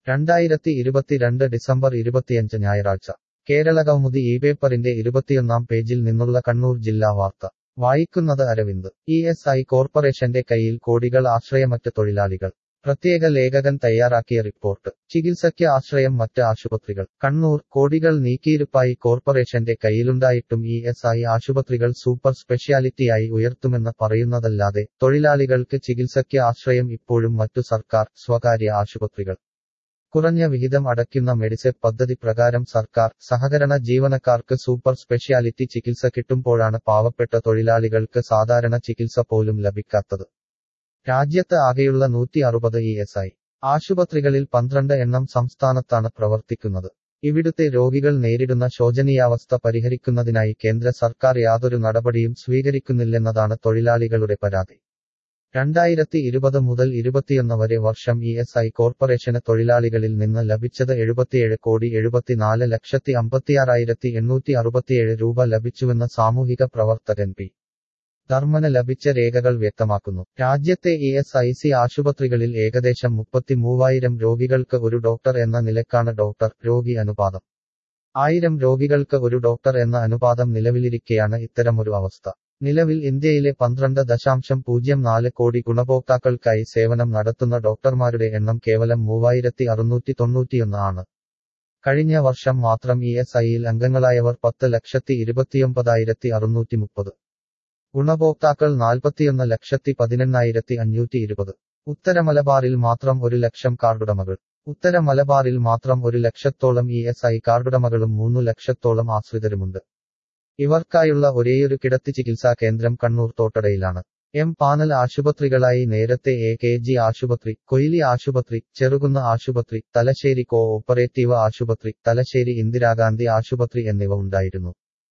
രണ്ടായിരത്തി ഇരുപത്തിരണ്ട് ഡിസംബർ ഇരുപത്തിയഞ്ച് ഞായറാഴ്ച കേരളകൗമുദി ഈ പേപ്പറിന്റെ ഇരുപത്തിയൊന്നാം പേജിൽ നിന്നുള്ള കണ്ണൂർ ജില്ലാ വാർത്ത വായിക്കുന്നത് അരവിന്ദ് ഇ എസ് ഐ കോർപ്പറേഷന്റെ കയ്യിൽ കോടികൾ ആശ്രയമറ്റ തൊഴിലാളികൾ പ്രത്യേക ലേഖകൻ തയ്യാറാക്കിയ റിപ്പോർട്ട് ചികിത്സയ്ക്ക് ആശ്രയം മറ്റ് ആശുപത്രികൾ കണ്ണൂർ കോടികൾ നീക്കിയിരുപ്പായി കോർപ്പറേഷന്റെ കയ്യിലുണ്ടായിട്ടും ഇ എസ് ഐ ആശുപത്രികൾ സൂപ്പർ സ്പെഷ്യാലിറ്റിയായി ഉയർത്തുമെന്ന് പറയുന്നതല്ലാതെ തൊഴിലാളികൾക്ക് ചികിത്സയ്ക്ക് ആശ്രയം ഇപ്പോഴും മറ്റു സർക്കാർ സ്വകാര്യ ആശുപത്രികൾ കുറഞ്ഞ വിഹിതം അടയ്ക്കുന്ന മെഡിസെപ് പദ്ധതി പ്രകാരം സർക്കാർ സഹകരണ ജീവനക്കാർക്ക് സൂപ്പർ സ്പെഷ്യാലിറ്റി ചികിത്സ കിട്ടുമ്പോഴാണ് പാവപ്പെട്ട തൊഴിലാളികൾക്ക് സാധാരണ ചികിത്സ പോലും ലഭിക്കാത്തത് രാജ്യത്ത് ആകെയുള്ള നൂറ്റി അറുപത് ഇ എസ് ഐ ആശുപത്രികളിൽ പന്ത്രണ്ട് എണ്ണം സംസ്ഥാനത്താണ് പ്രവർത്തിക്കുന്നത് ഇവിടുത്തെ രോഗികൾ നേരിടുന്ന ശോചനീയാവസ്ഥ പരിഹരിക്കുന്നതിനായി കേന്ദ്ര സർക്കാർ യാതൊരു നടപടിയും സ്വീകരിക്കുന്നില്ലെന്നതാണ് തൊഴിലാളികളുടെ പരാതി രണ്ടായിരത്തി ഇരുപത് മുതൽ ഇരുപത്തിയൊന്ന് വരെ വർഷം ഇ എസ് ഐ കോർപ്പറേഷന് തൊഴിലാളികളിൽ നിന്ന് ലഭിച്ചത് എഴുപത്തിയേഴ് കോടി എഴുപത്തിനാല് ലക്ഷത്തി അമ്പത്തിയാറായിരത്തി എണ്ണൂറ്റി അറുപത്തിയേഴ് രൂപ ലഭിച്ചുവെന്ന് സാമൂഹിക പ്രവർത്തകൻ പി ധർമ്മന് ലഭിച്ച രേഖകൾ വ്യക്തമാക്കുന്നു രാജ്യത്തെ ഇ എസ് ഐ സി ആശുപത്രികളിൽ ഏകദേശം മുപ്പത്തി മൂവായിരം രോഗികൾക്ക് ഒരു ഡോക്ടർ എന്ന നിലക്കാണ് ഡോക്ടർ രോഗി അനുപാതം ആയിരം രോഗികൾക്ക് ഒരു ഡോക്ടർ എന്ന അനുപാതം നിലവിലിരിക്കെയാണ് ഇത്തരമൊരു അവസ്ഥ നിലവിൽ ഇന്ത്യയിലെ പന്ത്രണ്ട് ദശാംശം പൂജ്യം നാല് കോടി ഗുണഭോക്താക്കൾക്കായി സേവനം നടത്തുന്ന ഡോക്ടർമാരുടെ എണ്ണം കേവലം മൂവായിരത്തി അറുന്നൂറ്റി തൊണ്ണൂറ്റിയൊന്ന് ആണ് കഴിഞ്ഞ വർഷം മാത്രം ഇ എസ് ഐയിൽ അംഗങ്ങളായവർ പത്ത് ലക്ഷത്തി ഇരുപത്തിയൊമ്പതായിരത്തി അറുന്നൂറ്റി മുപ്പത് ഗുണഭോക്താക്കൾ നാൽപ്പത്തിയൊന്ന് ലക്ഷത്തി പതിനെണ്ണായിരത്തി അഞ്ഞൂറ്റി ഇരുപത് ഉത്തര മലബാറിൽ മാത്രം ഒരു ലക്ഷം കാർഡുടമകൾ ഉത്തര മലബാറിൽ മാത്രം ഒരു ലക്ഷത്തോളം ഇ എസ് ഐ കാർഡുടമകളും മൂന്നു ലക്ഷത്തോളം ആശ്രിതരുമുണ്ട് ഇവർക്കായുള്ള ഒരേയൊരു കിടത്തി ചികിത്സാ കേന്ദ്രം കണ്ണൂർ തോട്ടടയിലാണ് എം പാനൽ ആശുപത്രികളായി നേരത്തെ എ കെ ജി ആശുപത്രി കൊയിലി ആശുപത്രി ചെറുകുന്ന ആശുപത്രി തലശ്ശേരി കോ ഓപ്പറേറ്റീവ് ആശുപത്രി തലശ്ശേരി ഇന്ദിരാഗാന്ധി ആശുപത്രി എന്നിവ ഉണ്ടായിരുന്നു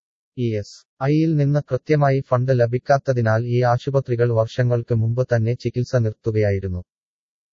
ഇ എസ് ഐയിൽ നിന്ന് കൃത്യമായി ഫണ്ട് ലഭിക്കാത്തതിനാൽ ഈ ആശുപത്രികൾ വർഷങ്ങൾക്ക് മുമ്പ് തന്നെ ചികിത്സ നിർത്തുകയായിരുന്നു